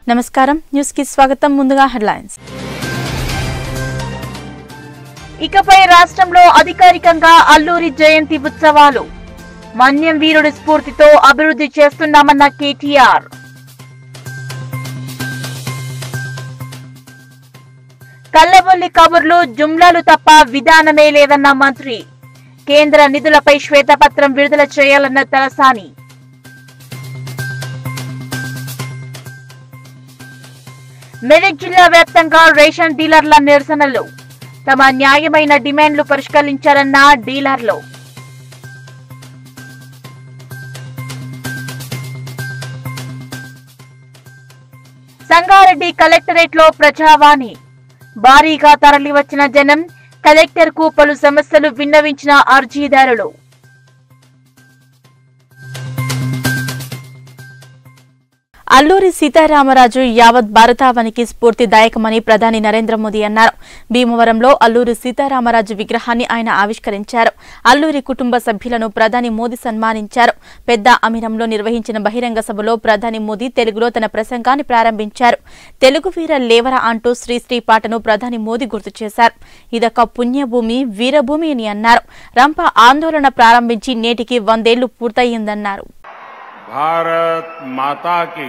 నమస్కారం న్యూస్ కి స్వాగతం ముందుగా హెడ్లైన్స్ ఇకపై రాష్ట్రంలో అధికారికంగా అల్లూరి జయంతి ఉత్సవాలు మన్యం వీరుడి స్ఫూర్తితో అభివృద్ధి చేస్తున్నామన్న కేటీఆర్ కల్లబొల్లి కబుర్లు జుమ్లాలు తప్ప విధానమే లేదన్న మంత్రి కేంద్ర నిధులపై శ్వేతపత్రం విడుదల చేయాలన్న తలసాని మెదక్ జిల్లా వ్యాప్తంగా రేషన్ డీలర్ల నిరసనలు తమ న్యాయమైన డిమాండ్లు పరిష్కరించాలన్న డీలర్లు సంగారెడ్డి కలెక్టరేట్ లో ప్రజావాణి భారీగా తరలివచ్చిన జనం కలెక్టర్ కు పలు సమస్యలు విన్నవించిన అర్జీదారులు అల్లూరి సీతారామరాజు యావత్ భారతావనికి స్ఫూర్తిదాయకమని ప్రధాని నరేంద్ర మోదీ అన్నారు భీమవరంలో అల్లూరి సీతారామరాజు విగ్రహాన్ని ఆయన ఆవిష్కరించారు అల్లూరి కుటుంబ సభ్యులను ప్రధాని మోదీ సన్మానించారు పెద్ద అమీరంలో నిర్వహించిన బహిరంగ సభలో ప్రధాని మోదీ తెలుగులో తన ప్రసంగాన్ని ప్రారంభించారు తెలుగు వీర లేవర అంటూ శ్రీశ్రీ పాటను ప్రధాని మోదీ గుర్తు చేశారు ఇదొక పుణ్యభూమి వీరభూమి అని అన్నారు రంప ఆందోళన ప్రారంభించి నేటికి వందేళ్లు పూర్తయిందన్నారు भारत माता की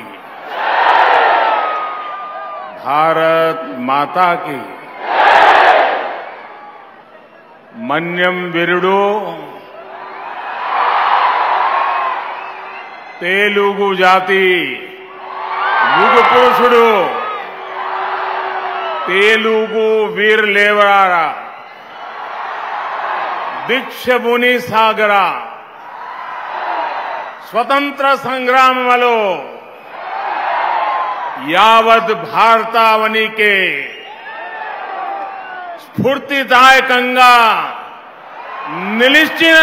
भारत माता की మన్యం వీరుడు తెలుగు జాతి యుగ పురుషుడు తెలుగు వీర్ లేవరారా దీక్షముని సాగరా స్వతంత్ర సంగ్రామంలో యావత్ భారతావనికి స్ఫూర్తిదాయకంగా నిలిచిన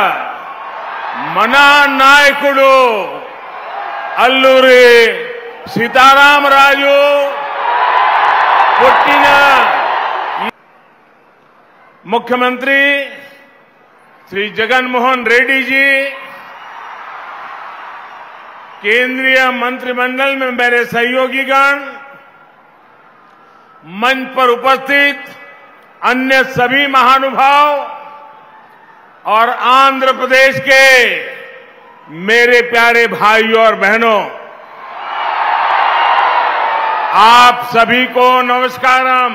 మన నాయకుడు అల్లూరి సీతారామరాజు పుట్టిన मुख्यमंत्री श्री जगनमोहन रेड्डी जी केंद्रीय मंत्रिमंडल में मेरे सहयोगीगण मंच पर उपस्थित अन्य सभी महानुभाव और आंध्र प्रदेश के मेरे प्यारे भाइयों और बहनों आप सभी को नमस्कारम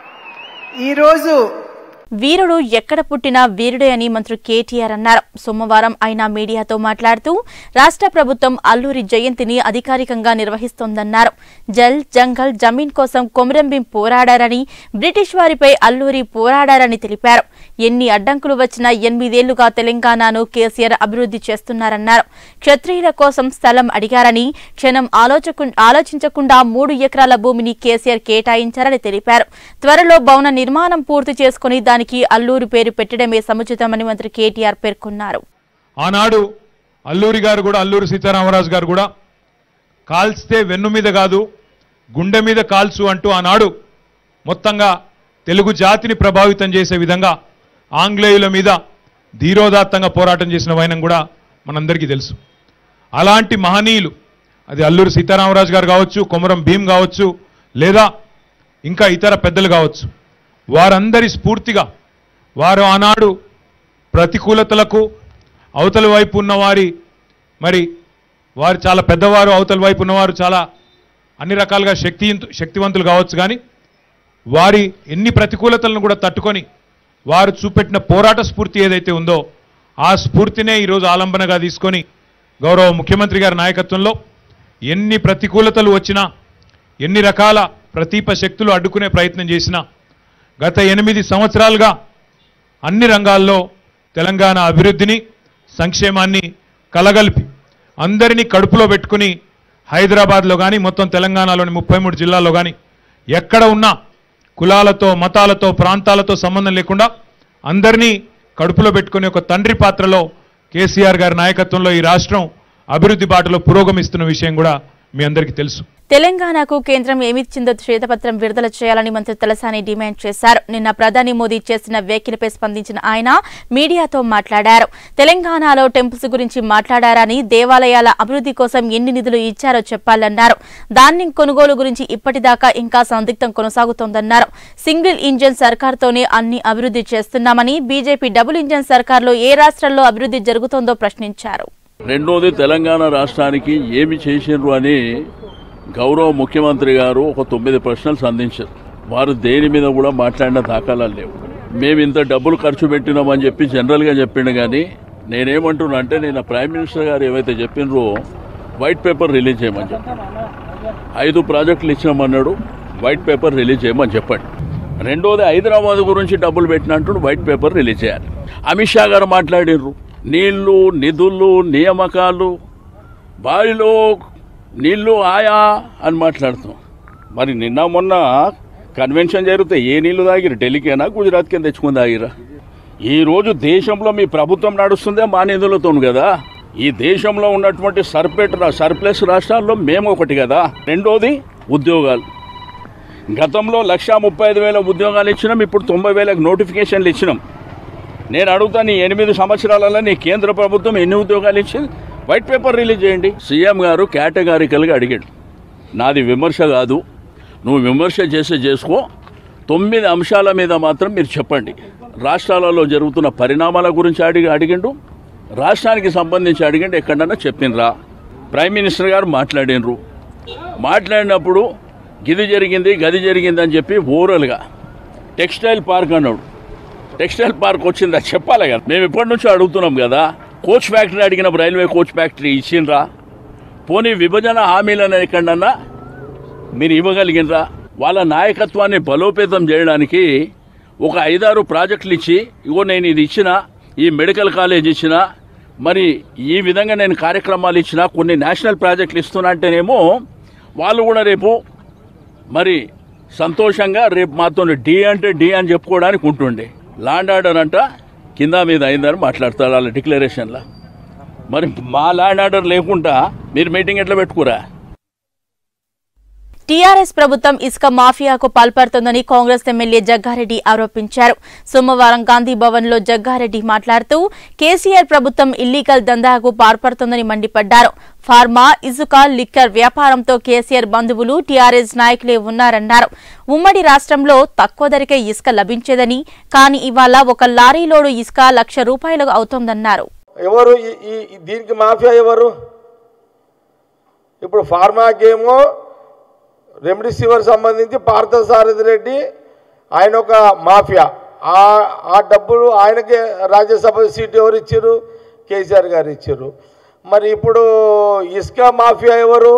ఈరోజు వీరుడు ఎక్కడ పుట్టినా వీరుడే అని మంత్రి కేటీఆర్ అన్నారు సోమవారం ఆయన మీడియాతో మాట్లాడుతూ రాష్ట్ర ప్రభుత్వం అల్లూరి జయంతిని అధికారికంగా నిర్వహిస్తోందన్నారు జల్ జంగల్ జమీన్ కోసం కొమరంభీం పోరాడారని బ్రిటిష్ వారిపై అల్లూరి పోరాడారని తెలిపారు ఎన్ని అడ్డంకులు వచ్చినా ఎనిమిదేళ్లుగా తెలంగాణను కేసీఆర్ అభివృద్ధి చేస్తున్నారన్నారు క్షత్రియుల కోసం స్థలం అడిగారని క్షణం ఆలోచకు ఆలోచించకుండా మూడు ఎకరాల భూమిని కేసీఆర్ కేటాయించారని తెలిపారు త్వరలో భవన నిర్మాణం పూర్తి చేసుకుని దానికి అల్లూరు పేరు పెట్టడమే సముచితమని మంత్రి కేటీఆర్ పేర్కొన్నారు ఆనాడు అల్లూరి గారు కూడా అల్లూరి సీతారామరాజు గారు కూడా కాల్స్తే వెన్ను మీద కాదు గుండె మీద కాల్చు అంటూ ఆనాడు మొత్తంగా తెలుగు జాతిని ప్రభావితం చేసే విధంగా ఆంగ్లేయుల మీద ధీరోదాత్తంగా పోరాటం చేసిన వైనం కూడా మనందరికీ తెలుసు అలాంటి మహనీయులు అది అల్లూరి సీతారామరాజు గారు కావచ్చు కొమరం భీం కావచ్చు లేదా ఇంకా ఇతర పెద్దలు కావచ్చు వారందరి స్ఫూర్తిగా వారు ఆనాడు ప్రతికూలతలకు అవతల వైపు ఉన్నవారి మరి వారు చాలా పెద్దవారు అవతల వైపు ఉన్నవారు చాలా అన్ని రకాలుగా శక్తి శక్తివంతులు కావచ్చు కానీ వారి ఎన్ని ప్రతికూలతలను కూడా తట్టుకొని వారు చూపెట్టిన పోరాట స్ఫూర్తి ఏదైతే ఉందో ఆ స్ఫూర్తినే ఈరోజు ఆలంబనగా తీసుకొని గౌరవ ముఖ్యమంత్రి గారి నాయకత్వంలో ఎన్ని ప్రతికూలతలు వచ్చినా ఎన్ని రకాల ప్రతీప శక్తులు అడ్డుకునే ప్రయత్నం చేసినా గత ఎనిమిది సంవత్సరాలుగా అన్ని రంగాల్లో తెలంగాణ అభివృద్ధిని సంక్షేమాన్ని కలగలిపి అందరినీ కడుపులో పెట్టుకుని హైదరాబాద్లో కానీ మొత్తం తెలంగాణలోని ముప్పై మూడు జిల్లాల్లో కానీ ఎక్కడ ఉన్నా కులాలతో మతాలతో ప్రాంతాలతో సంబంధం లేకుండా అందరినీ కడుపులో పెట్టుకుని ఒక తండ్రి పాత్రలో కేసీఆర్ గారి నాయకత్వంలో ఈ రాష్ట్రం అభివృద్ధి బాటలో పురోగమిస్తున్న విషయం కూడా మీ అందరికీ తెలుసు తెలంగాణకు కేంద్రం ఏమిచ్చిందో శ్వేతపత్రం విడుదల చేయాలని మంత్రి తలసాని డిమాండ్ చేశారు నిన్న ప్రధాని మోదీ చేసిన వ్యాఖ్యలపై స్పందించిన ఆయన మీడియాతో మాట్లాడారు తెలంగాణలో టెంపుల్స్ గురించి మాట్లాడారని దేవాలయాల అభివృద్ధి కోసం ఎన్ని నిధులు ఇచ్చారో చెప్పాలన్నారు ధాన్యం కొనుగోలు గురించి ఇప్పటిదాకా ఇంకా సందిగ్ధం కొనసాగుతోందన్నారు సింగిల్ ఇంజన్ సర్కార్తోనే అన్ని అభివృద్ధి చేస్తున్నామని బీజేపీ డబుల్ ఇంజన్ సర్కార్లో ఏ రాష్ట్రాల్లో అభివృద్ధి జరుగుతోందో ప్రశ్నించారు రెండోది తెలంగాణ రాష్ట్రానికి ఏమి చేసిండ్రు అని గౌరవ ముఖ్యమంత్రి గారు ఒక తొమ్మిది ప్రశ్నలు సంధించారు వారు దేని మీద కూడా మాట్లాడిన దాఖలాలు లేవు మేము ఇంత డబ్బులు ఖర్చు పెట్టినామని చెప్పి జనరల్గా చెప్పిండు కానీ నేనేమంటున్నా అంటే నేను ప్రైమ్ మినిస్టర్ గారు ఏవైతే చెప్పినరో వైట్ పేపర్ రిలీజ్ చేయమని చెప్పాను ఐదు ప్రాజెక్టులు ఇచ్చినామన్నాడు వైట్ పేపర్ రిలీజ్ చేయమని చెప్పండి రెండోది హైదరాబాద్ గురించి డబ్బులు పెట్టినట్టు వైట్ పేపర్ రిలీజ్ చేయాలి అమిత్ షా గారు మాట్లాడిర్రు నీళ్లు నిధులు నియామకాలు బావిలో నీళ్లు ఆయా అని మాట్లాడుతాం మరి నిన్న మొన్న కన్వెన్షన్ జరిగితే ఏ నీళ్లు తాగిరు ఢిల్లీకేనా గుజరాత్కి తెచ్చుకుని తాగిరా ఈ రోజు దేశంలో మీ ప్రభుత్వం నడుస్తుందే మా నిధులతో కదా ఈ దేశంలో ఉన్నటువంటి సర్పెట్ సర్ప్లస్ రాష్ట్రాల్లో మేము ఒకటి కదా రెండోది ఉద్యోగాలు గతంలో లక్షా ముప్పై ఐదు వేల ఉద్యోగాలు ఇచ్చినాం ఇప్పుడు తొంభై వేలకు నోటిఫికేషన్లు ఇచ్చినాం నేను అడుగుతాను ఈ ఎనిమిది సంవత్సరాలలో నీ కేంద్ర ప్రభుత్వం ఎన్ని ఉద్యోగాలు ఇచ్చింది వైట్ పేపర్ రిలీజ్ చేయండి సీఎం గారు కేటగారికల్గా అడిగాడు నాది విమర్శ కాదు నువ్వు విమర్శ చేసే చేసుకో తొమ్మిది అంశాల మీద మాత్రం మీరు చెప్పండి రాష్ట్రాలలో జరుగుతున్న పరిణామాల గురించి అడిగి అడిగిండు రాష్ట్రానికి సంబంధించి అడిగిండు ఎక్కడన్నా చెప్పిండ్రా ప్రైమ్ మినిస్టర్ గారు మాట్లాడినరు మాట్లాడినప్పుడు గిది జరిగింది గది జరిగింది అని చెప్పి ఓవరాల్గా టెక్స్టైల్ పార్క్ అన్నాడు టెక్స్టైల్ పార్క్ వచ్చిందా చెప్పాలి కదా మేము ఇప్పటి నుంచో అడుగుతున్నాం కదా కోచ్ ఫ్యాక్టరీ అడిగిన రైల్వే కోచ్ ఫ్యాక్టరీ ఇచ్చిండ్రా పోనీ విభజన హామీలను ఎక్కడన్నా మీరు ఇవ్వగలిగినరా వాళ్ళ నాయకత్వాన్ని బలోపేతం చేయడానికి ఒక ఐదారు ప్రాజెక్టులు ఇచ్చి ఇగో నేను ఇది ఇచ్చిన ఈ మెడికల్ కాలేజ్ ఇచ్చిన మరి ఈ విధంగా నేను కార్యక్రమాలు ఇచ్చిన కొన్ని నేషనల్ ప్రాజెక్టులు ఇస్తున్నా అంటేనేమో వాళ్ళు కూడా రేపు మరి సంతోషంగా రేపు మాతో డి అంటే డి అని చెప్పుకోవడానికి ఉంటుండే ల్యాండ్ ఆర్డర్ అంట కింద మీద అయిందని మాట్లాడతారు వాళ్ళ డిక్లరేషన్లో మరి మా ల్యాండ్ ఆర్డర్ లేకుండా మీరు మీటింగ్ ఎట్లా పెట్టుకురా టీఆర్ఎస్ ప్రభుత్వం ఇసుక మాఫియాకు పాల్పడుతోందని కాంగ్రెస్ ఎమ్మెల్యే జగ్గారెడ్డి ఆరోపించారు సోమవారం గాంధీ భవన్ లో జగ్గారెడ్డి మాట్లాడుతూ కేసీఆర్ ప్రభుత్వం ఇల్లీగల్ దందాకు పాల్పడుతోందని మండిపడ్డారు ఫార్మా ఇసుక లిక్కర్ వ్యాపారంతో కేసీఆర్ బంధువులు టీఆర్ఎస్ నాయకులే ఉన్నారన్నారు ఉమ్మడి రాష్ట్రంలో తక్కువ ధరకే ఇసుక లభించేదని కానీ ఇవాళ ఒక లారీ లోడు ఇసుక లక్ష రూపాయలు అవుతోందన్నారు ఎవరు ఈ ఈ- ఈ- దీనికి మాఫియా ఎవరు ఇప్పుడు ఫార్మాకేమో రెమ్డెసివిర్ సంబంధించి పార్థసారథి రెడ్డి ఆయన ఒక మాఫియా ఆ ఆ డబ్బులు ఆయనకే రాజ్యసభ సీట్ ఎవరు ఇచ్చారు కేసీఆర్ గారు ఇచ్చారు మరి ఇప్పుడు ఇసుక మాఫియా ఎవరు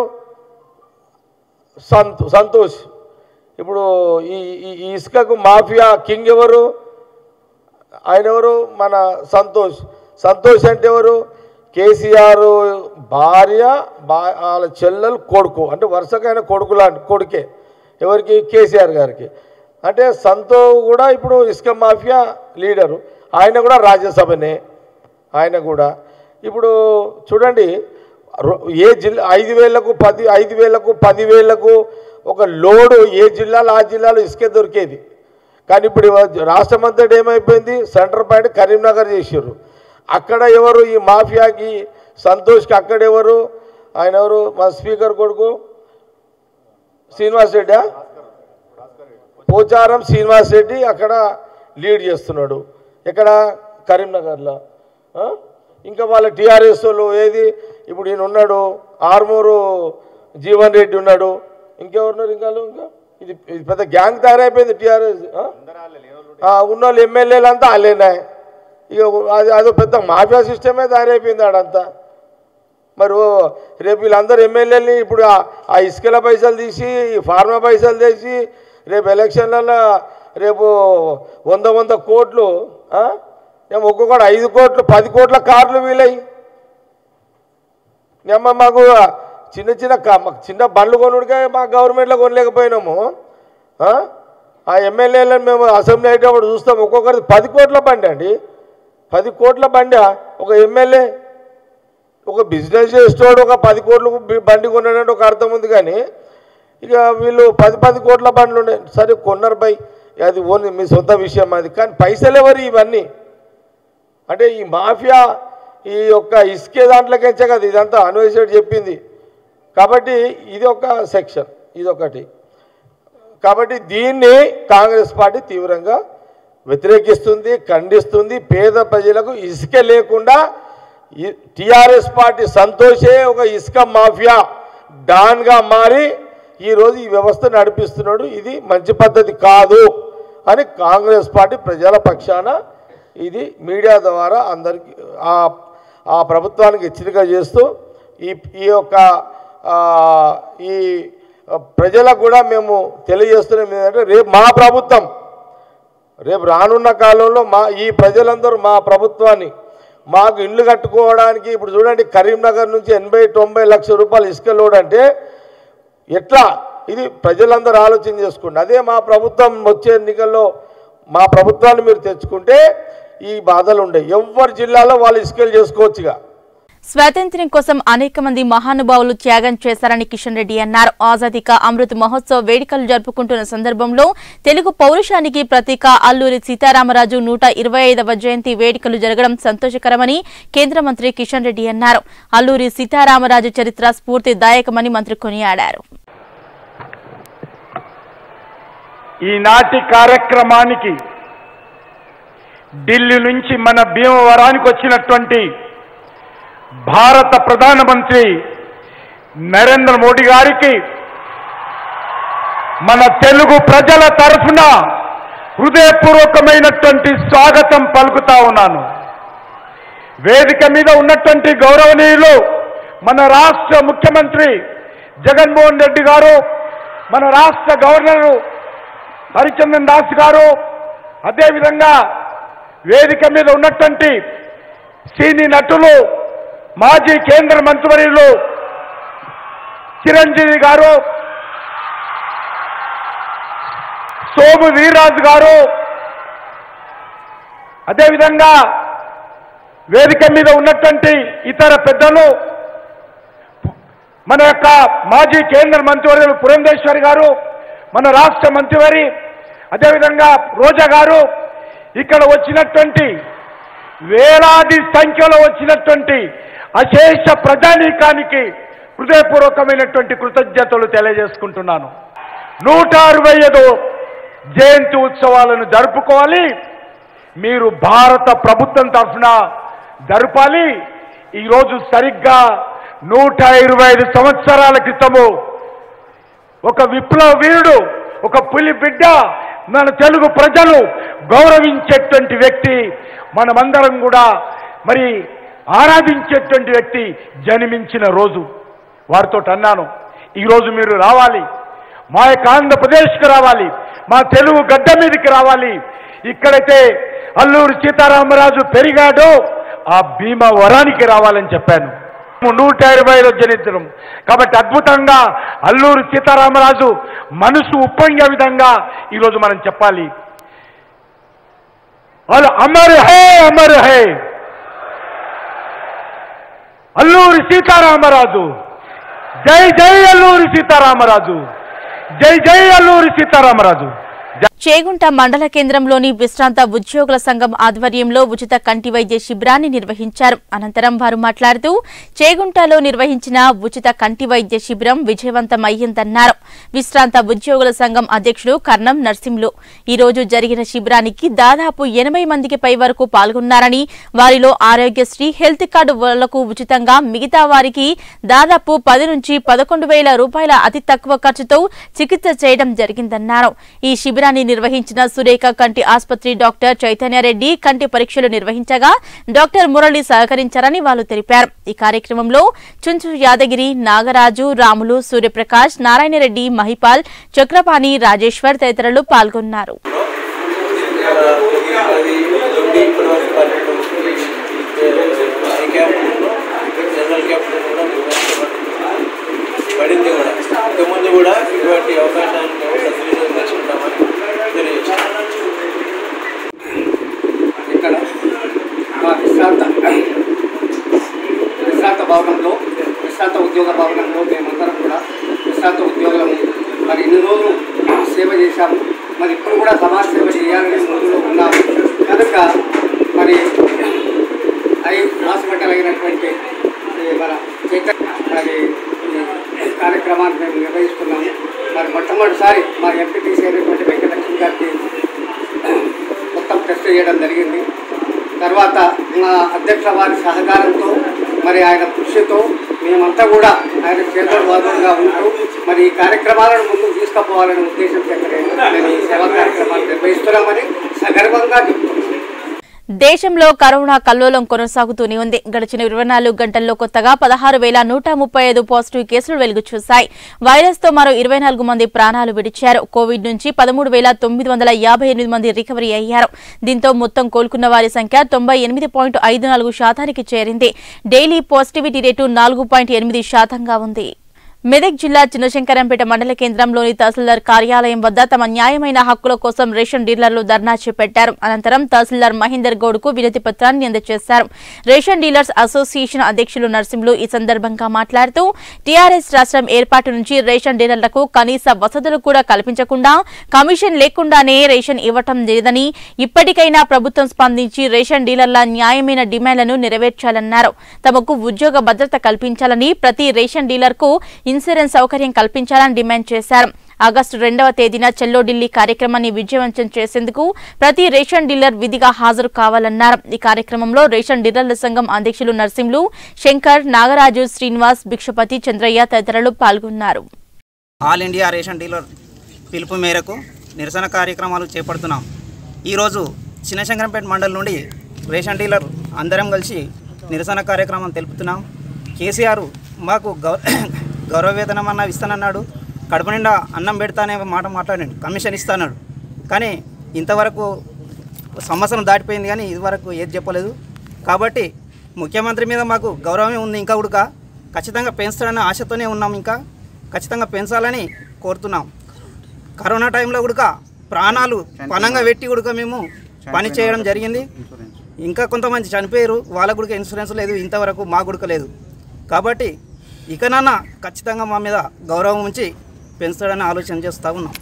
సంత్ సంతోష్ ఇప్పుడు ఈ ఈ- ఈ ఇసుకకు మాఫియా కింగ్ ఎవరు ఆయన ఎవరు మన సంతోష్ సంతోష్ అంటే ఎవరు కేసీఆర్ భార్య బా వాళ్ళ చెల్లెలు కొడుకు అంటే వరుసకైన కొడుకు లాంటి కొడుకే ఎవరికి కేసీఆర్ గారికి అంటే సంతో కూడా ఇప్పుడు ఇసుక మాఫియా లీడరు ఆయన కూడా రాజ్యసభనే ఆయన కూడా ఇప్పుడు చూడండి రొ- ఏ జిల్లా ఐదు వేలకు పది ఐదు వేలకు పదివేలకు ఒక లోడు ఏ జిల్లాలో ఆ జిల్లాలో ఇసుకే దొరికేది కానీ ఇప్పుడు ఇవ- రాష్ట్రం అంతటా ఏమైపోయింది సెంటర్ పాయింట్ కరీంనగర్ చేసారు అక్కడ ఎవరు ఈ మాఫియాకి సంతోష్కి అక్కడ ఎవరు ఆయన ఎవరు మా స్పీకర్ కొడుకు శ్రీనివాస్ రెడ్డి పోచారం శ్రీనివాస్ రెడ్డి అక్కడ లీడ్ చేస్తున్నాడు ఎక్కడ కరీంనగర్లో ఆ? ఇంకా వాళ్ళ టీఆర్ఎస్ వాళ్ళు ఏది ఇప్పుడు ఈయన ఉన్నాడు ఆర్మూరు జీవన్ రెడ్డి ఉన్నాడు ఇంకెవరున్నారు ఇంకా ఇంకా ఇది ఇది పెద్ద గ్యాంగ్ తయారైపోయింది టీఆర్ఎస్ ఉన్న వాళ్ళు ఎమ్మెల్యేలు అంతా వాళ్ళేనా ఇక అది అదో పెద్ద మాఫియా సిస్టమే తయారైపోయింది ఆడంతా మరి ఓ రేపు వీళ్ళందరూ ఎమ్మెల్యేని ఇప్పుడు ఆ- ఆ ఇసుకల పైసలు తీసి ఈ ఫార్మా పైసలు తీసి రేపు ఎలక్షన్లలో రేపు వంద వంద కోట్లు ఆ? ఏమో ఒక్కొక్కటి ఐదు కోట్లు పది కోట్ల కార్లు వీలయ్యి ఏమో మాకు చిన్న చిన్న కా- మాకు చిన్న బండ్లు కొనుడికే మా గవర్నమెంట్లో కొనలేకపోయినాము ఆ? ఆ ఎమ్మెల్యేలను మేము అసెంబ్లీ అయ్యేటప్పుడు చూస్తాం ఒక్కొక్కరిది పది కోట్ల బండి అండి పది కోట్ల బండి ఒక ఎమ్మెల్యే ఒక బిజినెస్ చేసేవాడు ఒక పది కోట్లు బి- బండి కొన్నాడంటే ఒక అర్థం ఉంది కానీ ఇక వీళ్ళు పది పది కోట్ల బండ్లు ఉన్నాయి సరే కొన్నారు బై అది ఓన్లీ మీ సొంత విషయం అది కానీ పైసలు ఎవరు ఇవన్నీ అంటే ఈ మాఫియా ఈ యొక్క ఇసుకే దాంట్లోకించే కదా ఇదంతా అన్వేషణ చెప్పింది కాబట్టి ఇది ఒక సెక్షన్ ఇది ఒకటి కాబట్టి దీన్ని కాంగ్రెస్ పార్టీ తీవ్రంగా వ్యతిరేకిస్తుంది ఖండిస్తుంది పేద ప్రజలకు ఇసుక లేకుండా టిఆర్ఎస్ పార్టీ సంతోషే ఒక ఇసుక మాఫియా డాన్గా మారి ఈరోజు ఈ వ్యవస్థ నడిపిస్తున్నాడు ఇది మంచి పద్ధతి కాదు అని కాంగ్రెస్ పార్టీ ప్రజల పక్షాన ఇది మీడియా ద్వారా అందరికీ ఆ ఆ ప్రభుత్వానికి హెచ్చరిక చేస్తూ ఈ ఈ యొక్క ఆ, ఈ ప్రజలకు కూడా మేము తెలియజేస్తున్నాం ఏంటంటే రేపు మా ప్రభుత్వం రేపు రానున్న కాలంలో మా ఈ ప్రజలందరూ మా ప్రభుత్వాన్ని మాకు ఇల్లు కట్టుకోవడానికి ఇప్పుడు చూడండి కరీంనగర్ నుంచి ఎనభై తొంభై లక్షల రూపాయలు ఇసుక లోడ్ అంటే ఎట్లా ఇది ప్రజలందరూ ఆలోచన చేసుకోండి అదే మా ప్రభుత్వం వచ్చే ఎన్నికల్లో మా ప్రభుత్వాన్ని మీరు తెచ్చుకుంటే ఈ బాధలు ఉండవు ఎవరి జిల్లాలో వాళ్ళు ఇసుకలు చేసుకోవచ్చుగా స్వాతంత్ర్యం కోసం అనేక మంది మహానుభావులు త్యాగం చేశారని కిషన్ రెడ్డి అన్నారు ఆజాదీ కా అమృత్ మహోత్సవ్ వేడుకలు జరుపుకుంటున్న సందర్భంలో తెలుగు పౌరుషానికి ప్రతీక అల్లూరి సీతారామరాజు నూట ఇరవై ఐదవ జయంతి వేడుకలు జరగడం సంతోషకరమని కేంద్ర మంత్రి కిషన్ రెడ్డి అన్నారు అల్లూరి సీతారామరాజు చరిత్ర స్ఫూర్తిదాయకమని మంత్రి కొనియాడారు ఈనాటి కార్యక్రమానికి ఢిల్లీ నుంచి మన భీమవరానికి వచ్చినటువంటి భారత ప్రధానమంత్రి నరేంద్ర మోడీ గారికి మన తెలుగు ప్రజల తరఫున హృదయపూర్వకమైనటువంటి స్వాగతం పలుకుతా ఉన్నాను వేదిక మీద ఉన్నటువంటి గౌరవనీయులు మన రాష్ట్ర ముఖ్యమంత్రి జగన్మోహన్ రెడ్డి గారు మన రాష్ట్ర గవర్నరు హరిచందన్ దాస్ గారు అదేవిధంగా వేదిక మీద ఉన్నటువంటి సీని నటులు మాజీ కేంద్ర మంత్రివర్యులు చిరంజీవి గారు సోము వీర్రాజు గారు అదేవిధంగా వేదిక మీద ఉన్నటువంటి ఇతర పెద్దలు మన యొక్క మాజీ కేంద్ర మంత్రివర్యులు పురంధేశ్వరి గారు మన రాష్ట్ర మంత్రివారి అదేవిధంగా రోజా గారు ఇక్కడ వచ్చినటువంటి వేలాది సంఖ్యలో వచ్చినటువంటి అశేష ప్రజానీకానికి హృదయపూర్వకమైనటువంటి కృతజ్ఞతలు తెలియజేసుకుంటున్నాను నూట అరవై ఐదు జయంతి ఉత్సవాలను జరుపుకోవాలి మీరు భారత ప్రభుత్వం తరఫున జరపాలి ఈరోజు సరిగ్గా నూట ఇరవై ఐదు సంవత్సరాల క్రితము ఒక విప్లవ వీరుడు ఒక పులి బిడ్డ మన తెలుగు ప్రజలు గౌరవించేటువంటి వ్యక్తి మనమందరం కూడా మరి ఆరాధించేటువంటి వ్యక్తి జన్మించిన రోజు వారితో అన్నాను ఈరోజు మీరు రావాలి మా యొక్క ఆంధ్రప్రదేశ్కి రావాలి మా తెలుగు గడ్డ మీదకి రావాలి ఇక్కడైతే అల్లూరి సీతారామరాజు పెరిగాడో ఆ భీమవరానికి రావాలని చెప్పాను నూట ఇరవై ఐదు జనిద్రం కాబట్టి అద్భుతంగా అల్లూరి సీతారామరాజు మనసు ఉప్పొంగే విధంగా ఈరోజు మనం చెప్పాలి వాళ్ళు అమర్ హే అమర్ హే అల్లూరి సీతారామరాజు జై జై అల్లూరి సీతారామరాజు జై జై అల్లూరి సీతారామరాజు చేగుంట మండల కేంద్రంలోని విశ్రాంత ఉద్యోగుల సంఘం ఆధ్వర్యంలో ఉచిత కంటి వైద్య శిబిరాన్ని నిర్వహించారు అనంతరం వారు మాట్లాడుతూ చేగుంటలో నిర్వహించిన ఉచిత కంటి వైద్య శిబిరం విజయవంతమయ్యిందన్నారు విశ్రాంత ఉద్యోగుల సంఘం అధ్యక్షుడు కర్ణం నర్సింలు ఈ రోజు జరిగిన శిబిరానికి దాదాపు ఎనభై మందికి పై వరకు పాల్గొన్నారని వారిలో ఆరోగ్యశ్రీ హెల్త్ కార్డు వాళ్లకు ఉచితంగా మిగతా వారికి దాదాపు పది నుంచి పదకొండు వేల రూపాయల అతి తక్కువ ఖర్చుతో చికిత్స చేయడం జరిగిందన్నారు ఈ శిబిరాన్ని నిర్వహించిన సురేఖ కంటి ఆసుపత్రి డాక్టర్ చైతన్యారెడ్డి కంటి పరీక్షలు నిర్వహించగా డాక్టర్ మురళి సహకరించారని వాళ్ళు తెలిపారు ఈ కార్యక్రమంలో చుంచు యాదగిరి నాగరాజు రాములు సూర్యప్రకాష్ నారాయణరెడ్డి మహిపాల్ చక్రపాణి రాజేశ్వర్ తదితరులు పాల్గొన్నారు అది నుండి ఇప్పటి వరకు పన్నెండు ఈ క్యాంపు జనరల్ క్యాంప్ కూడా నిర్వహించబడుతుంది పడింది కూడా ఇంతకుముందు కూడా ఇటువంటి అవకాశాలను మేము సద్వినియోగం చేసుకుంటామని తెలియజేస్తాం ఇక్కడ మా విశ్రాంత విశ్రాంత భవనంలో విశ్రాంత ఉద్యోగ భవనంలో మేమందరం కూడా విశ్రాంత ఉద్యోగులము మరి ఇన్ని రోజులు సేవ చేశాము మరి ఇప్పుడు కూడా సమాజ సేవ చేయాలని ముందులో ఉన్నాము కనుక మరి అయి రాసిపెట్టగలిగినటువంటి ఈ మన చైతన్య మరి ఈ కార్యక్రమాన్ని మేము నిర్వహిస్తున్నాము మరి మొట్టమొదటిసారి మా ఎంపీటీసీ అయినటువంటి వెంకటలక్ష్మి గారికి మొత్తం టెస్ట్ చేయడం జరిగింది తర్వాత మా అధ్యక్ష వారి సహకారంతో మరి ఆయన కృషితో మేమంతా కూడా ఆయన చేతుల భాగంగా ఉంటూ మరి ఈ కార్యక్రమాలను ముందుకు తీసుకుపోవాలనే ఉద్దేశం చేతనే మేము ఈ సేవా కార్యక్రమాలు నిర్వహిస్తున్నామని సగర్వంగా చెప్తున్నాం దేశంలో కరోనా కల్లోలం కొనసాగుతూనే ఉంది గడిచిన ఇరవై నాలుగు గంటల్లో కొత్తగా పదహారు వేల నూట ముప్పై ఐదు పాజిటివ్ కేసులు వెలుగు చూశాయి వైరస్ తో మరో ఇరవై నాలుగు మంది ప్రాణాలు విడిచారు కోవిడ్ నుంచి పదమూడు వేల తొమ్మిది వందల యాభై ఎనిమిది మంది రికవరీ అయ్యారు దీంతో మొత్తం కోలుకున్న వారి సంఖ్య తొంభై ఎనిమిది పాయింట్ ఐదు నాలుగు శాతానికి చేరింది డైలీ పాజిటివిటీ రేటు నాలుగు పాయింట్ ఎనిమిది శాతంగా ఉంది మెదక్ జిల్లా చిన్నశంకరంపేట మండల కేంద్రంలోని తహసీల్దార్ కార్యాలయం వద్ద తమ న్యాయమైన హక్కుల కోసం రేషన్ డీలర్లు ధర్నా చేపట్టారు అనంతరం తహసీల్దార్ మహేందర్ గౌడ్ కు వినతి పత్రాన్ని అందజేశారు రేషన్ డీలర్స్ అసోసియేషన్ అధ్యక్షులు నరసింహులు ఈ సందర్భంగా మాట్లాడుతూ టీఆర్ఎస్ రాష్ట్రం ఏర్పాటు నుంచి రేషన్ డీలర్లకు కనీస వసతులు కూడా కల్పించకుండా కమిషన్ లేకుండానే రేషన్ ఇవ్వటం లేదని ఇప్పటికైనా ప్రభుత్వం స్పందించి రేషన్ డీలర్ల న్యాయమైన డిమాండ్లను నెరవేర్చాలన్నారు తమకు ఉద్యోగ భద్రత కల్పించాలని ప్రతి రేషన్ డీలర్కు ఇన్సూరెన్స్ సౌకర్యం కల్పించాలని డిమాండ్ చేశారు ఆగస్టు రెండవ తేదీన చెల్లో ఢిల్లీ కార్యక్రమాన్ని విజయవంతం చేసేందుకు ప్రతి రేషన్ డీలర్ విధిగా హాజరు కావాలన్నారు ఈ కార్యక్రమంలో రేషన్ డీలర్ల సంఘం అధ్యక్షులు నర్సింహులు శంకర్ నాగరాజు శ్రీనివాస్ భిక్షపతి చంద్రయ్య తదితరులు పాల్గొన్నారు ఆల్ ఇండియా రేషన్ డీలర్ పిలుపు మేరకు నిరసన కార్యక్రమాలు చేపడుతున్నాం ఈరోజు చిన్నశంకరంపేట మండలం నుండి రేషన్ డీలర్ అందరం కలిసి నిరసన కార్యక్రమం తెలుపుతున్నాం కేసీఆర్ మాకు గౌ గౌరవ వేతనం అన్న ఇస్తానన్నాడు కడుపు నిండా అన్నం పెడతానే మాట మాట్లాడాడు కమిషన్ ఇస్తాన్నాడు కానీ ఇంతవరకు సంవత్సరం దాటిపోయింది కానీ ఇదివరకు ఏది చెప్పలేదు కాబట్టి ముఖ్యమంత్రి మీద మాకు గౌరవమే ఉంది ఇంకా ఉడక ఖచ్చితంగా పెంచాలనే ఆశతోనే ఉన్నాం ఇంకా ఖచ్చితంగా పెంచాలని కోరుతున్నాం కరోనా టైంలో ఉడక ప్రాణాలు పనంగా పెట్టి ఉడక మేము పని చేయడం జరిగింది ఇంకా కొంతమంది చనిపోయారు వాళ్ళ కూడా ఇన్సూరెన్స్ లేదు ఇంతవరకు మా గుడక లేదు కాబట్టి ఇకనన్నా ఖచ్చితంగా మా మీద గౌరవం ఉంచి పెంచడానికి ఆలోచన చేస్తూ ఉన్నాం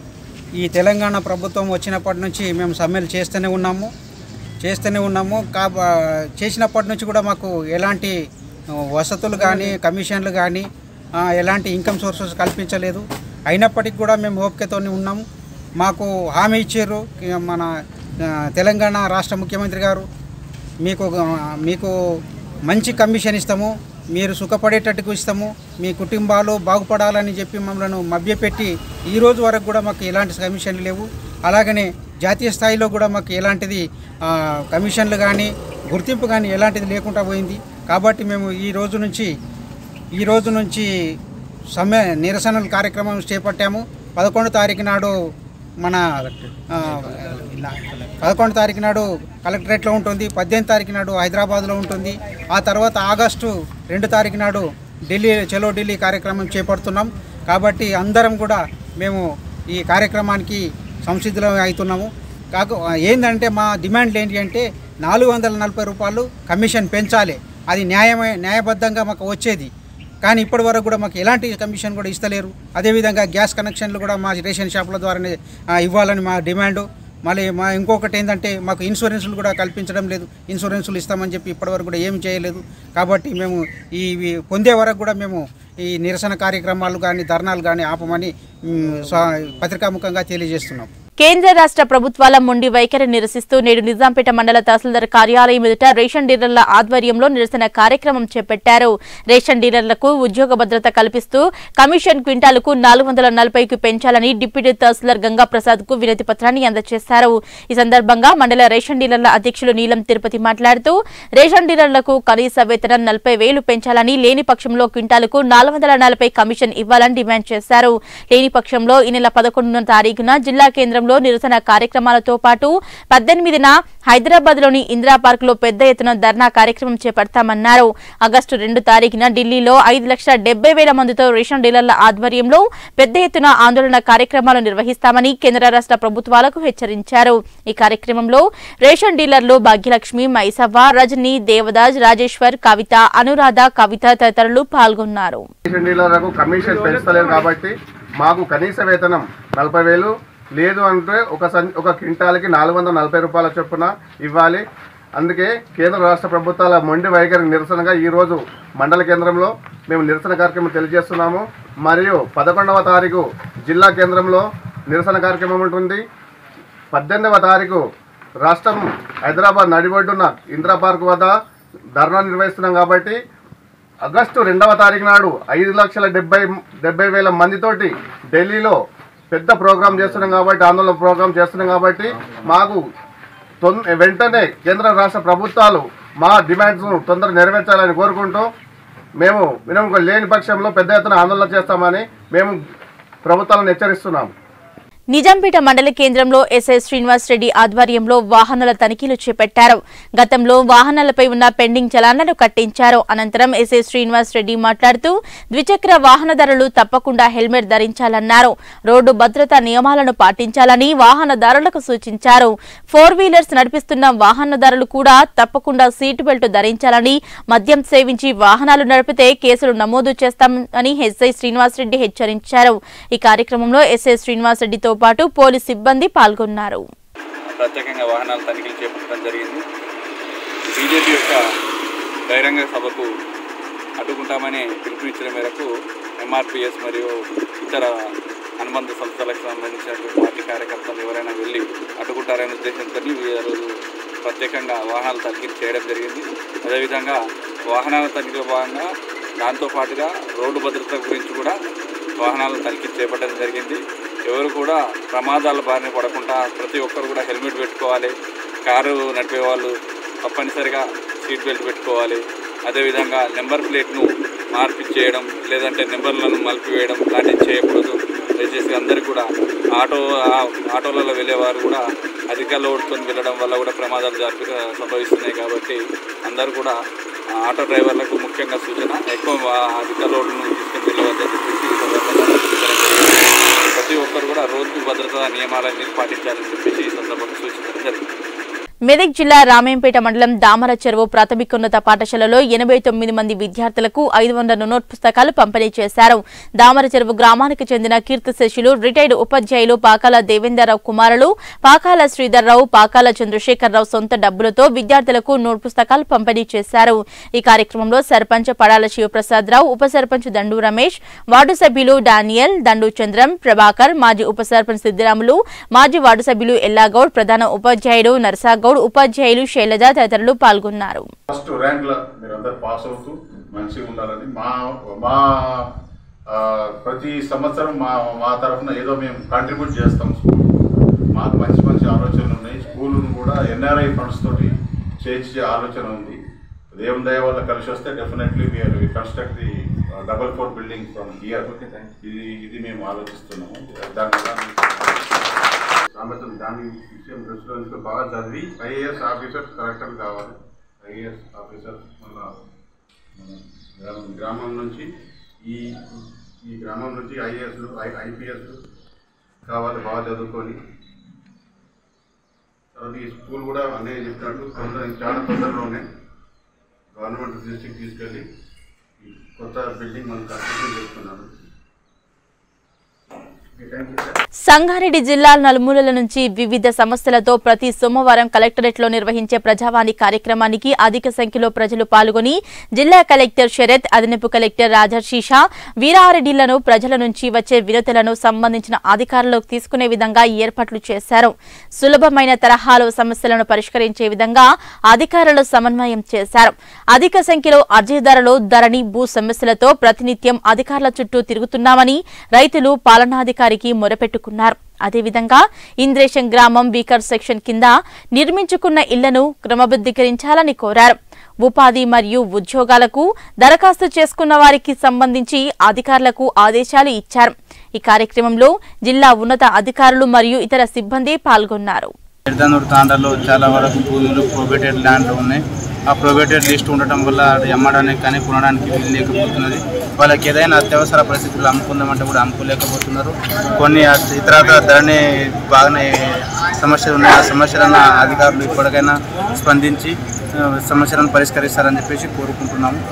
ఈ తెలంగాణ ప్రభుత్వం వచ్చినప్పటి నుంచి మేము సమ్మెలు చేస్తూనే ఉన్నాము చేస్తూనే ఉన్నాము కా చేసినప్పటి నుంచి కూడా మాకు ఎలాంటి ఆ, వసతులు కానీ కమిషన్లు కానీ ఆ, ఎలాంటి ఇన్కమ్ సోర్సెస్ కల్పించలేదు అయినప్పటికీ కూడా మేము ఓపికతోనే ఉన్నాము మాకు హామీ ఇచ్చారు ఇక మన ఆ, తెలంగాణ రాష్ట్ర ముఖ్యమంత్రి గారు మీకు ఆ, మీకు మంచి కమిషన్ ఇస్తాము మీరు సుఖపడేటట్టుకు ఇస్తాము మీ కుటుంబాలు బాగుపడాలని చెప్పి మమ్మల్ని మభ్యపెట్టి ఈ రోజు వరకు కూడా మాకు ఎలాంటి కమిషన్లు లేవు అలాగనే జాతీయ స్థాయిలో కూడా మాకు ఎలాంటిది ఆ, కమిషన్లు కానీ గుర్తింపు కానీ ఎలాంటిది లేకుండా పోయింది కాబట్టి మేము ఈ రోజు నుంచి ఈ రోజు నుంచి సమ్మె నిరసనల కార్యక్రమం చేపట్టాము పదకొండు తారీఖు నాడు మన ఆ, పదకొండు తారీఖు నాడు కలెక్టరేట్లో ఉంటుంది పద్దెనిమిది తారీఖు నాడు హైదరాబాద్లో ఉంటుంది ఆ తర్వాత ఆగస్టు రెండు తారీఖు నాడు ఢిల్లీ చలో ఢిల్లీ కార్యక్రమం చేపడుతున్నాం కాబట్టి అందరం కూడా మేము ఈ కార్యక్రమానికి సంసిద్ధులం అవుతున్నాము కాక ఏంటంటే మా డిమాండ్లు ఏంటి అంటే నాలుగు వందల నలభై రూపాయలు కమిషన్ పెంచాలి అది న్యాయమే న్యాయబద్ధంగా మాకు వచ్చేది కానీ ఇప్పటి వరకు కూడా మాకు ఎలాంటి కమిషన్ కూడా ఇస్తలేరు అదేవిధంగా గ్యాస్ కనెక్షన్లు కూడా మా రేషన్ షాపుల ద్వారానే ఆ, ఇవ్వాలని మా డిమాండు మళ్ళీ మా ఇంకొకటి ఏంటంటే మాకు ఇన్సూరెన్సులు కూడా కల్పించడం లేదు ఇన్సూరెన్సులు ఇస్తామని చెప్పి ఇప్పటివరకు కూడా ఏమి చేయలేదు కాబట్టి మేము ఈ ఇవి పొందే వరకు కూడా మేము ఈ నిరసన కార్యక్రమాలు కానీ ధర్నాలు కానీ ఆపమని మ్, స్వ- పత్రికాముఖంగా తెలియజేస్తున్నాం కేంద్ర రాష్ట్ర ప్రభుత్వాల మొండి వైఖరి నిరసిస్తూ నేడు నిజాంపేట మండల తహసీల్దార్ కార్యాలయం ఎదుట రేషన్ డీలర్ల ఆధ్వర్యంలో నిరసన కార్యక్రమం చేపట్టారు రేషన్ డీలర్లకు ఉద్యోగ భద్రత కల్పిస్తూ కమిషన్ క్వింటాలకు నాలుగు వందల నలభైకి పెంచాలని డిప్యూటీ తహసీల్దార్ గంగా ప్రసాద్ కు వినతి పత్రాన్ని అందజేశారు ఈ సందర్భంగా మండల రేషన్ డీలర్ల అధ్యక్షులు నీలం తిరుపతి మాట్లాడుతూ రేషన్ డీలర్లకు కనీస వేతనం నలభై వేలు పెంచాలని లేని పక్షంలో క్వింటాలకు నాలుగు వందల నలభై కమిషన్ ఇవ్వాలని డిమాండ్ చేశారు లేని పక్షంలో ఈ నెల పదకొండున తారీఖున జిల్లా కేంద్రంలో ఆధ్వర్యంలో నిరసన కార్యక్రమాలతో పాటు పద్దెనిమిదిన హైదరాబాద్ లోని ఇందిరా పార్క్ లో పెద్ద ఎత్తున ధర్నా కార్యక్రమం చేపడతామన్నారు ఆగస్టు రెండు తారీఖున ఢిల్లీలో ఐదు లక్షల డెబ్బై వేల మందితో రేషన్ డీలర్ల ఆధ్వర్యంలో పెద్ద ఎత్తున ఆందోళన కార్యక్రమాలు నిర్వహిస్తామని కేంద్ర రాష్ట్ర ప్రభుత్వాలకు హెచ్చరించారు ఈ కార్యక్రమంలో రేషన్ డీలర్లు భాగ్యలక్ష్మి మైసవ్వ రజని దేవదాజ్ రాజేశ్వర్ కవిత అనురాధ కవిత తదితరులు పాల్గొన్నారు రేషన్ డీలర్లకు కమిషన్ పెంచలేరు కాబట్టి మాకు కనీస వేతనం నలభై వేలు లేదు అంటే ఒక సం ఒక క్వింటాల్కి నాలుగు వందల నలభై రూపాయల చొప్పున ఇవ్వాలి అందుకే కేంద్ర రాష్ట్ర ప్రభుత్వాల మొండి వైఖరి నిరసనగా ఈరోజు మండల కేంద్రంలో మేము నిరసన కార్యక్రమం తెలియజేస్తున్నాము మరియు పదకొండవ తారీఖు జిల్లా కేంద్రంలో నిరసన కార్యక్రమం ఉంటుంది పద్దెనిమిదవ తారీఖు రాష్ట్రం హైదరాబాద్ నడిబొడ్డున ఇందిరా పార్క్ వద్ద ధర్నా నిర్వహిస్తున్నాం కాబట్టి ఆగస్టు రెండవ తారీఖు నాడు ఐదు లక్షల డెబ్బై డెబ్బై వేల మందితోటి ఢిల్లీలో పెద్ద ప్రోగ్రాం చేస్తున్నాం కాబట్టి ఆందోళన ప్రోగ్రాం చేస్తున్నాం కాబట్టి మాకు తొన్ వెంటనే కేంద్ర రాష్ట్ర ప్రభుత్వాలు మా డిమాండ్స్ను తొందరగా నెరవేర్చాలని కోరుకుంటూ మేము మేము లేని పక్షంలో పెద్ద ఎత్తున ఆందోళన చేస్తామని మేము ప్రభుత్వాలను హెచ్చరిస్తున్నాము నిజాంపేట మండల కేంద్రంలో ఎస్ఐ శ్రీనివాస్ రెడ్డి ఆధ్వర్యంలో వాహనాల తనిఖీలు చేపట్టారు గతంలో వాహనాలపై ఉన్న పెండింగ్ చలాన్లను కట్టించారు అనంతరం ఎస్ఐ శ్రీనివాస్ రెడ్డి మాట్లాడుతూ ద్విచక్ర వాహనదారులు తప్పకుండా హెల్మెట్ ధరించాలన్నారు రోడ్డు భద్రతా నియమాలను పాటించాలని వాహనదారులకు సూచించారు ఫోర్ వీలర్స్ నడిపిస్తున్న వాహనదారులు కూడా తప్పకుండా సీటు బెల్ట్ ధరించాలని మద్యం సేవించి వాహనాలు నడిపితే కేసులు నమోదు చేస్తామని ఎస్ఐ శ్రీనివాస్ రెడ్డి హెచ్చరించారు ఈ కార్యక్రమంలో ఎస్ఐ శ్రీనివాస్ రెడ్డితో పాటు పోలీస్ సిబ్బంది పాల్గొన్నారు ప్రత్యేకంగా వాహనాల తనిఖీలు చేపట్టడం జరిగింది బీజేపీ యొక్క బహిరంగ సభకు అడ్డుకుంటామని పిలుపునిచ్చిన మేరకు ఎంఆర్పిఎస్ మరియు ఇతర అనుబంధ సంస్థలకు సంబంధించినటువంటి పార్టీ కార్యకర్తలు ఎవరైనా వెళ్ళి అడ్డుకుంటారనే ఉద్దేశంతో ఈరోజు ప్రత్యేకంగా వాహనాల తనిఖీలు చేయడం జరిగింది అదేవిధంగా వాహనాల తనిఖీలో భాగంగా దాంతో పాటుగా రోడ్డు భద్రత గురించి కూడా వాహనాలను తనిఖీ చేపట్టడం జరిగింది ఎవరు కూడా ప్రమాదాల బారిన పడకుండా ప్రతి ఒక్కరు కూడా హెల్మెట్ పెట్టుకోవాలి కారు నడిపే వాళ్ళు తప్పనిసరిగా సీట్ బెల్ట్ పెట్టుకోవాలి అదేవిధంగా నెంబర్ ప్లేట్ను మార్పిచ్చేయడం లేదంటే నెంబర్లను మలిపివేయడం లాంటివి చేయకూడదు దయచేసి అందరికీ కూడా ఆటో ఆ ఆటోలలో వెళ్ళేవారు కూడా అధిక లోడ్తో వెళ్ళడం వల్ల కూడా ప్రమాదాలు జరిపి సంభవిస్తున్నాయి కాబట్టి అందరూ కూడా ఆ ఆటో డ్రైవర్లకు ముఖ్యంగా సూచన ఎక్కువ వా- అధిక లోడ్ను తీసుకుని వెళ్ళవద్దని చెప్పేసి ఈ సందర్భంగా సూచించడం జరిగింది. ప్రతి ఒక్కరు కూడా రోడ్డు భద్రతా నియమాలన్నీ పాటించాలని చెప్పేసి ఈ సందర్భంగా సూచించడం జరిగింది మెదక్ జిల్లా రామేంపేట మండలం దామర చెరువు ప్రాథమికోన్నత పాఠశాలలో ఎనభై తొమ్మిది మంది విద్యార్థులకు ఐదు వందల నోట్ పుస్తకాలు పంపిణీ చేశారు దామర చెరువు గ్రామానికి చెందిన కీర్తిశేషులు రిటైర్డ్ ఉపాధ్యాయులు పాకాల దేవేందర్రావు కుమారులు పాకాల శ్రీధర్రావు పాకాల చంద్రశేఖరరావు సొంత డబ్బులతో విద్యార్థులకు నోట్ పుస్తకాలు పంపిణీ చేశారు ఈ కార్యక్రమంలో సర్పంచ్ పడాల శివప్రసాద్ రావు ఉప సర్పంచ్ దండు రమేష్ వార్డు సభ్యులు డానియల్ దండు చంద్రం ప్రభాకర్ మాజీ ఉప సర్పంచ్ సిద్దిరాములు మాజీ వార్డు సభ్యులు ఎల్లాగౌడ్ ప్రధాన ఉపాధ్యాయుడు నర్సాగౌడ్ ఉపాధ్యాయులు శైలజ తదితరులు పాల్గొన్నారు ఫస్ట్ ర్యాంక్లో మీరందరూ పాస్ అవుతూ మంచిగా ఉండాలని మా మా ఆ, ప్రతి సంవత్సరం మా మా తరఫున ఏదో మేము కాంట్రిబ్యూట్ చేస్తాం స్కూల్ మాకు మంచి మంచి ఆలోచనలు ఉన్నాయి స్కూల్ను కూడా ఎన్ఆర్ఐ ఫండ్స్ తోటి చేర్చే ఆలోచన ఉంది దేవుని దయ వల్ల కలిసి వస్తే definitely we are construct the double four building from here ఇది ఇది మేము ఆలోచిస్తున్నాము దాని సామెతలు దాని విషయం దృష్టిలో ఉంచుకొని బాగా చదివి ఐఏఎస్ ఆఫీసర్ కలెక్టర్ కావాలి ఐఏఎస్ ఆఫీసర్ మన మన గ్రామం గ్రామం నుంచి ఈ ఈ గ్రామం నుంచి ఐఏఎస్లు ఐపీఎస్ కావాలి బాగా చదువుకొని తర్వాత ఈ స్కూల్ కూడా అన్నయ్య చెప్పినట్టు తొందర చాలా తొందరలోనే గవర్నమెంట్ దృష్టికి తీసుకెళ్ళి ఈ కొత్త బిల్డింగ్ మనం కన్స్ట్రక్షన్ చేస్తున్నాను థ్యాంక్ యూ సార్ సంగారెడ్డి జిల్లా నలుమూలల నుంచి వివిధ సమస్యలతో ప్రతి సోమవారం కలెక్టరేట్లో నిర్వహించే ప్రజావాణి కార్యక్రమానికి అధిక సంఖ్యలో ప్రజలు పాల్గొని జిల్లా కలెక్టర్ శరత్ అదనపు కలెక్టర్ రాజర్షీషా వీరారెడ్డిలను ప్రజల నుంచి వచ్చే వినతులను సంబంధించిన అధికారులకు తీసుకునే విధంగా ఏర్పాట్లు చేశారు సులభమైన తరహాలో సమస్యలను పరిష్కరించే విధంగా అధికారులు సమన్వయం చేశారు అధిక సంఖ్యలో అర్జీదారులు ధరణి భూ సమస్యలతో ప్రతినిత్యం అధికారుల చుట్టూ తిరుగుతున్నామని రైతులు పాలనాధికారికి మొరపెట్టుకున్నారు అదేవిధంగా ఇంద్రేశం గ్రామం వీకర్ సెక్షన్ కింద నిర్మించుకున్న ఇళ్లను క్రమబద్ధీకరించాలని కోరారు ఉపాధి మరియు ఉద్యోగాలకు దరఖాస్తు చేసుకున్న వారికి సంబంధించి అధికారులకు ఆదేశాలు ఇచ్చారు ఈ కార్యక్రమంలో జిల్లా ఉన్నత అధికారులు మరియు ఇతర సిబ్బంది పాల్గొన్నారు ఎడదానూరు తాండాలో చాలా వరకు భూములు ప్రొబేటెడ్ ల్యాండ్ ఉన్నాయి ఆ ప్రొబేటెడ్ లిస్ట్ ఉండటం వల్ల అది అమ్మడానికి కానీ కొనడానికి వీలు లేకపోతున్నది వాళ్ళకి ఏదైనా అత్యవసర పరిస్థితులు అమ్ముకుందామంటే కూడా అమ్ముకోలేకపోతున్నారు కొన్ని ఇతరత్ర ధరని బాగానే సమస్యలు ఉన్నాయి ఆ సమస్యలను అధికారులు ఇప్పటికైనా స్పందించి ఆ, సమస్యలను పరిష్కరిస్తారని చెప్పేసి కోరుకుంటున్నాము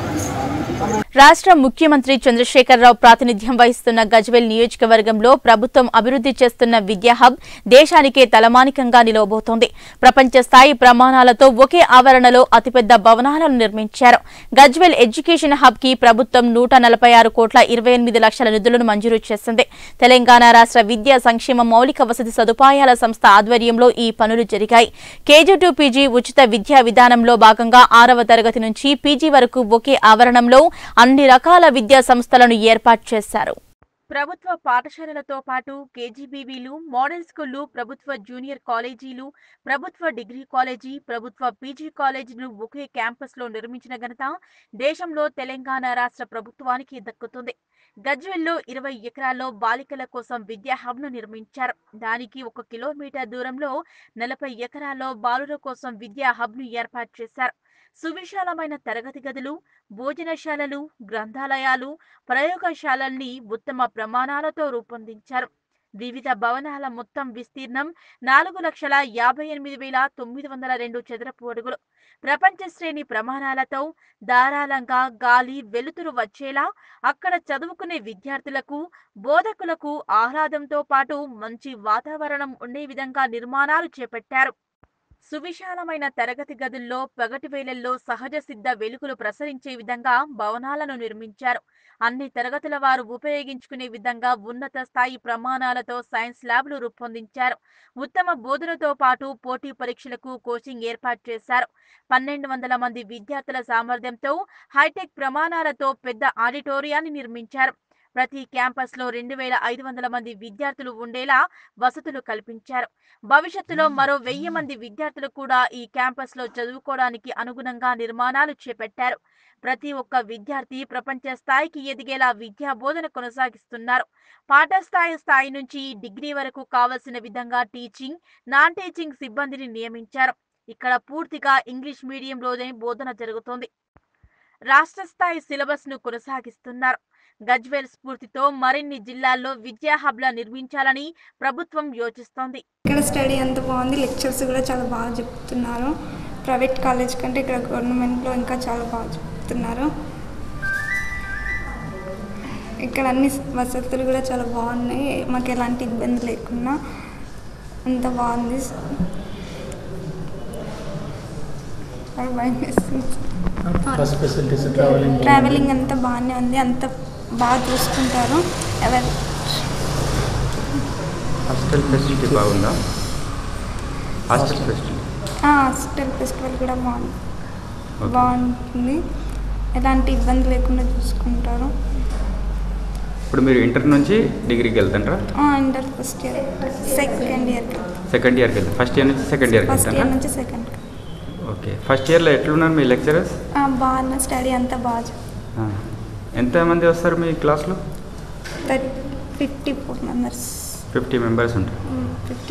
రాష్ట్ర ముఖ్యమంత్రి చంద్రశేఖరరావు ప్రాతినిధ్యం వహిస్తున్న గజ్వెల్ నియోజకవర్గంలో ప్రభుత్వం అభివృద్ధి చేస్తున్న విద్యా హబ్ దేశానికే తలమానికంగా నిలవబోతోంది ప్రపంచ స్థాయి ప్రమాణాలతో ఒకే ఆవరణలో అతిపెద్ద భవనాలను నిర్మించారు గజ్వెల్ ఎడ్యుకేషన్ హబ్ కి ప్రభుత్వం నూట నలభై ఆరు కోట్ల ఇరవై ఎనిమిది లక్షల నిధులను మంజూరు చేసింది తెలంగాణ రాష్ట్ర విద్యా సంక్షేమ మౌలిక వసతి సదుపాయాల సంస్థ ఆధ్వర్యంలో ఈ పనులు జరిగాయి కేజీ టు పీజీ ఉచిత విద్యా విధానంలో భాగంగా ఆరవ తరగతి నుంచి పీజీ వరకు ఒకే ఆవరణంలో అన్ని రకాల విద్యా సంస్థలను ఏర్పాటు చేశారు ప్రభుత్వ పాఠశాలలతో పాటు కేజీబీవీలు మోడల్ స్కూళ్లు ప్రభుత్వ జూనియర్ కాలేజీలు ప్రభుత్వ డిగ్రీ కాలేజీ ప్రభుత్వ పీజీ కాలేజీలను ఒకే క్యాంపస్లో నిర్మించిన ఘనత దేశంలో తెలంగాణ రాష్ట్ర ప్రభుత్వానికి దక్కుతుంది గజ్వెల్లో ఇరవై ఎకరాల్లో బాలికల కోసం విద్యా హబ్ను నిర్మించారు దానికి ఒక కిలోమీటర్ దూరంలో నలభై ఎకరాల్లో బాలుర కోసం విద్యా హబ్ను ఏర్పాటు చేశారు సువిశాలమైన తరగతి గదులు భోజనశాలలు గ్రంథాలయాలు ప్రయోగశాలల్ని ఉత్తమ ప్రమాణాలతో రూపొందించారు వివిధ భవనాల మొత్తం విస్తీర్ణం నాలుగు లక్షల యాభై ఎనిమిది వేల తొమ్మిది వందల రెండు చదరపు అడుగులు ప్రపంచ శ్రేణి ప్రమాణాలతో ధారాళంగా గాలి వెలుతురు వచ్చేలా అక్కడ చదువుకునే విద్యార్థులకు బోధకులకు ఆహ్లాదంతో పాటు మంచి వాతావరణం ఉండే విధంగా నిర్మాణాలు చేపట్టారు సువిశాలమైన తరగతి గదుల్లో పగటి వేళల్లో సహజ సిద్ధ వెలుగులు ప్రసరించే విధంగా భవనాలను నిర్మించారు అన్ని తరగతుల వారు ఉపయోగించుకునే విధంగా ఉన్నత స్థాయి ప్రమాణాలతో సైన్స్ ల్యాబ్లు రూపొందించారు ఉత్తమ బోధనతో పాటు పోటీ పరీక్షలకు కోచింగ్ ఏర్పాటు చేశారు పన్నెండు వందల మంది విద్యార్థుల సామర్థ్యంతో హైటెక్ ప్రమాణాలతో పెద్ద ఆడిటోరియాన్ని నిర్మించారు ప్రతి క్యాంపస్ లో రెండు వేల ఐదు వందల మంది విద్యార్థులు ఉండేలా వసతులు కల్పించారు భవిష్యత్తులో మరో వెయ్యి మంది విద్యార్థులు కూడా ఈ క్యాంపస్ లో చదువుకోవడానికి అనుగుణంగా నిర్మాణాలు చేపట్టారు ప్రతి ఒక్క విద్యార్థి ప్రపంచ స్థాయికి ఎదిగేలా విద్యా బోధన కొనసాగిస్తున్నారు పాఠస్థాయి స్థాయి నుంచి డిగ్రీ వరకు కావలసిన విధంగా టీచింగ్ నాన్ టీచింగ్ సిబ్బందిని నియమించారు ఇక్కడ పూర్తిగా ఇంగ్లీష్ మీడియంలోనే బోధన జరుగుతోంది రాష్ట్ర స్థాయి సిలబస్ ను కొనసాగిస్తున్నారు గజ్వేల్ స్ఫూర్తితో మరిన్ని జిల్లాల్లో విద్యా హబ్ల నిర్మించాలని ప్రభుత్వం యోచిస్తోంది ఇక్కడ స్టడీ అంత బాగుంది లెక్చర్స్ కూడా చాలా బాగా చెప్తున్నారు ప్రైవేట్ కాలేజ్ కంటే ఇక్కడ గవర్నమెంట్లో ఇంకా చాలా బాగా చెప్తున్నారు ఇక్కడ అన్ని వసతులు కూడా చాలా బాగున్నాయి మాకు ఎలాంటి ఇబ్బంది లేకుండా అంత బాగుంది నాకు భయం వేస్తుంది. బస్ ఫెసిలిటీస్ ట్రావెలింగ్ ట్రావెలింగ్ అంతా బాగానే ఉంది అంత బాగా చూసుకుంటారు ఎవరు హాస్టల్ ఫెసిలిటీ బాగుందా హాస్టల్ ఫెసిలిటీ ఆ, హాస్టల్ ఫెస్టివల్ కూడా బాగుంది బాగుంటుంది ఎలాంటి ఇబ్బంది లేకుండా చూసుకుంటారు ఇప్పుడు మీరు ఇంటర్ నుంచి డిగ్రీకి వెళ్తారా ఆ, inter first year second year second ఇయర్కి వెళ్తారు ఫస్ట్ ఇయర్ నుంచి సెకండ్ ఇయర్కి ఫస్ట్ ఇయర్ వెళ్తారా నుంచి సెకండ్ ఓకే ఫస్ట్ ఇయర్లో ఎట్లున్నారు మీ లెక్చరర్స్ బాగున్న స్టడీ అంతా బాగా చెప్- ఎంతమంది వస్తారు మీ క్లాస్లో thirty fifty four members fifty members ఉంటారు fifty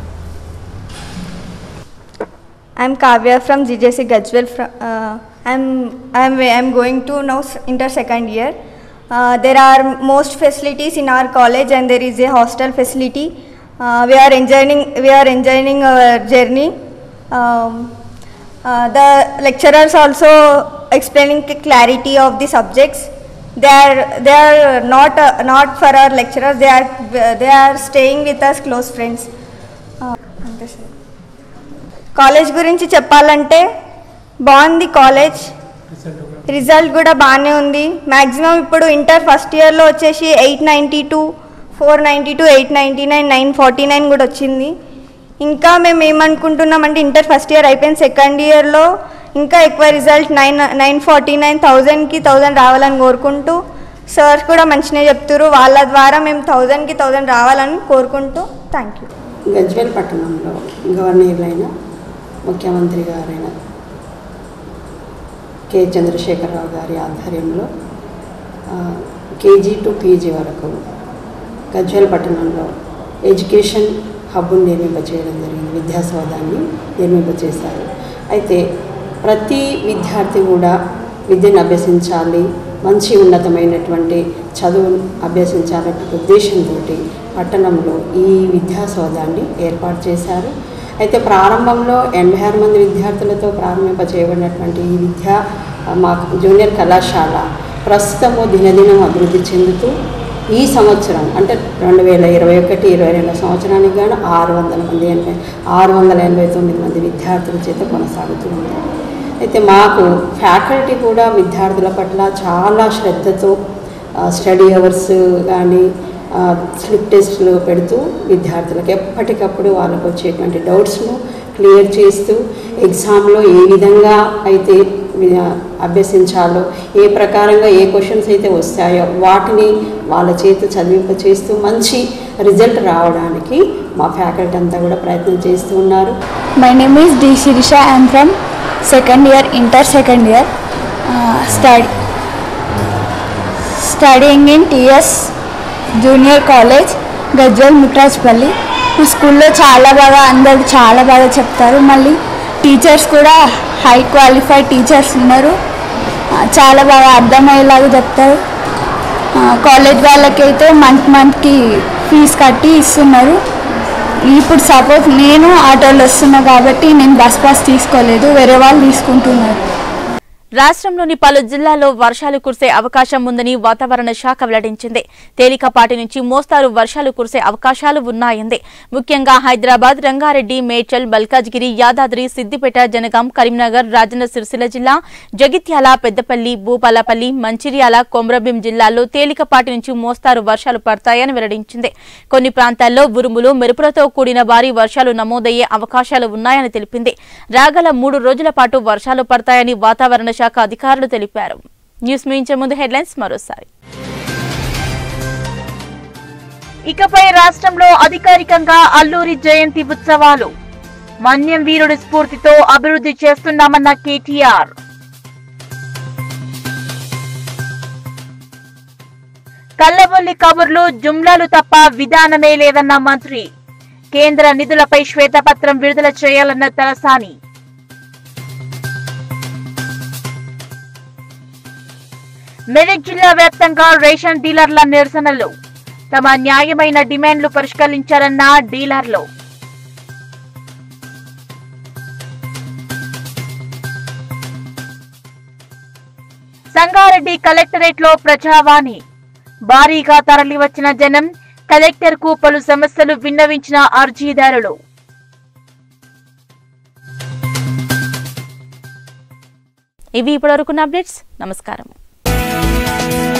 I'm Kavya from GJC Gajwell. Fr- uh, I'm, I'm, I'm going to now s- enter second year. Uh, there are most facilities in our college and there is a hostel facility. Uh, we are enjoying, we are enjoying our journey. Um, uh, the lecturers also explaining the clarity of the subjects. They are, they are not, uh, not for our lecturers, they are, they are staying with us close friends. Uh, అంతే sir college గురించి చెప్పాలంటే బాగుంది college result కూడా బాగానే ఉంది maximum ఇప్పుడు inter first ఇయర్లో వచ్చేసి eight ninety two four ninety two eight ninety nine nine forty nine కూడా వచ్చింది ఇంకా మేము ఏమనుకుంటున్నామంటే ఇంటర్ ఫస్ట్ ఇయర్ అయిపోయింది సెకండ్ ఇయర్లో ఇంకా ఎక్కువ result nine nine forty nine థౌజండ్కి థౌజండ్ రావాలని కోరుకుంటూ సార్స్ కూడా మంచిగా చెప్తారు వాళ్ళ ద్వారా మేము థౌజండ్కి థౌజండ్ రావాలని కోరుకుంటూ థ్యాంక్ యూ గజ్వేల్ పట్టణంలో గవర్నర్లైన ముఖ్యమంత్రి గారైన కె చంద్రశేఖరరావు గారి ఆధ్వర్యంలో ఆ, కేజీ టు పీజీ వరకు గజ్వేల్ పట్టణంలో ఎడ్యుకేషన్ హబ్ను నిర్మింపచేయడం జరిగింది విద్యాసౌధాన్ని నిర్మింపచేశారు అయితే ప్రతి విద్యార్థి కూడా విద్యను అభ్యసించాలి మంచి ఉన్నతమైనటువంటి చదువును అభ్యసించాలనే ఉద్దేశంతో పట్టణంలో ఈ విద్యాసౌధాన్ని ఏర్పాటు చేశారు అయితే ప్రారంభంలో ఎనభై ఆరు మంది విద్యార్థులతో ప్రారంభింప చేయబడినటువంటి ఈ విద్యా మా జూనియర్ కళాశాల ప్రస్తుతము దినదినం అభివృద్ధి చెందుతూ ఈ సంవత్సరం అంటే రెండు వేల ఇరవై ఒకటి ఇరవై రెండు సంవత్సరానికి గాను ఆరు వందల మంది ఎనభై ఆరు వందల ఎనభై తొమ్మిది మంది విద్యార్థుల చేత కొనసాగుతుంది అయితే మాకు ఫ్యాకల్టీ కూడా విద్యార్థుల పట్ల చాలా శ్రద్ధతో ఆ, స్టడీ అవర్స్ కానీ ఆ, స్లిప్ టెస్టులు పెడుతూ విద్యార్థులకు ఎప్పటికప్పుడు వాళ్ళకు వచ్చేటువంటి డౌట్స్ను క్లియర్ చేస్తూ ఎగ్జామ్లో ఏ విధంగా అయితే వి- అభ్యసించాలో ఏ ప్రకారంగా ఏ క్వశ్చన్స్ అయితే వస్తాయో వాటిని వాళ్ళ చేత చదివింప చేస్తూ మంచి రిజల్ట్ రావడానికి మా ఫ్యాకల్టీ అంతా కూడా ప్రయత్నం చేస్తూ ఉన్నారు My name is D. Shirisha. I am from second year, inter second year, uh, study, studying in TS Junior College, Gajwel ముట్రాజ్పల్లి ఈ స్కూల్లో చాలా బాగా అందరూ చాలా బాగా చెప్తారు మళ్ళీ టీచర్స్ కూడా హై క్వాలిఫైడ్ టీచర్స్ ఉన్నారు ఆ, చాలా బాగా అర్థమయ్యేలాగా చెప్తారు కాలేజ్ వాళ్ళకైతే మంత్ మంత్కి ఫీజు కట్టి ఇస్తున్నారు ఇప్పుడు సపోజ్ నేను ఆటోలో వస్తున్నా కాబట్టి నేను బస్ పాస్ తీసుకోలేదు వేరే వాళ్ళు తీసుకుంటున్నారు రాష్ట్రంలోని పలు జిల్లాల్లో వర్షాలు కురిసే అవకాశం ఉందని వాతావరణ శాఖ వెల్లడించింది తేలికపాటి నుంచి మోస్తారు వర్షాలు కురిసే అవకాశాలు ఉన్నాయంది ముఖ్యంగా హైదరాబాద్ రంగారెడ్డి మేడ్చల్ మల్కాజ్గిరి యాదాద్రి సిద్దిపేట జనగాం కరీంనగర్ రాజన్న సిరిసిల్ల జిల్లా జగిత్యాల పెద్దపల్లి భూపాలపల్లి మంచిర్యాల కొమరభీం జిల్లాల్లో తేలికపాటి నుంచి మోస్తారు వర్షాలు పడతాయని వెల్లడించింది కొన్ని ప్రాంతాల్లో ఉరుములు మెరుపులతో కూడిన భారీ వర్షాలు నమోదయ్యే అవకాశాలు ఉన్నాయని తెలిపింది రాగల మూడు రోజుల పాటు వర్షాలు పడతాయని వాతావరణ శాఖ అధికారులు తెలిపారు న్యూస్ ముగించే ముందు హెడ్లైన్స్ మరోసారి ఇకపై రాష్ట్రంలో అధికారికంగా అల్లూరి జయంతి ఉత్సవాలు మన్యం వీరుడి స్ఫూర్తితో అభివృద్ధి చేస్తున్నామన్న కేటీఆర్ కల్లబొల్లి కబుర్లు జుమ్లాలు తప్ప విధానమే లేదన్న మంత్రి కేంద్ర నిధులపై శ్వేతపత్రం విడుదల చేయాలన్న తలసాని మెదక్ జిల్లా వ్యాప్తంగా రేషన్ డీలర్ల నిరసనలు తమ న్యాయమైన డిమాండ్లు పరిష్కరించారన్న డీలర్లు సంగారెడ్డి కలెక్టరేట్ లో ప్రజావాణి భారీగా తరలివచ్చిన జనం కలెక్టర్ కు పలు సమస్యలు విన్నవించిన అర్జీదారులు ఇవి ఇప్పటివరకున్న అప్డేట్స్ నమస్కారం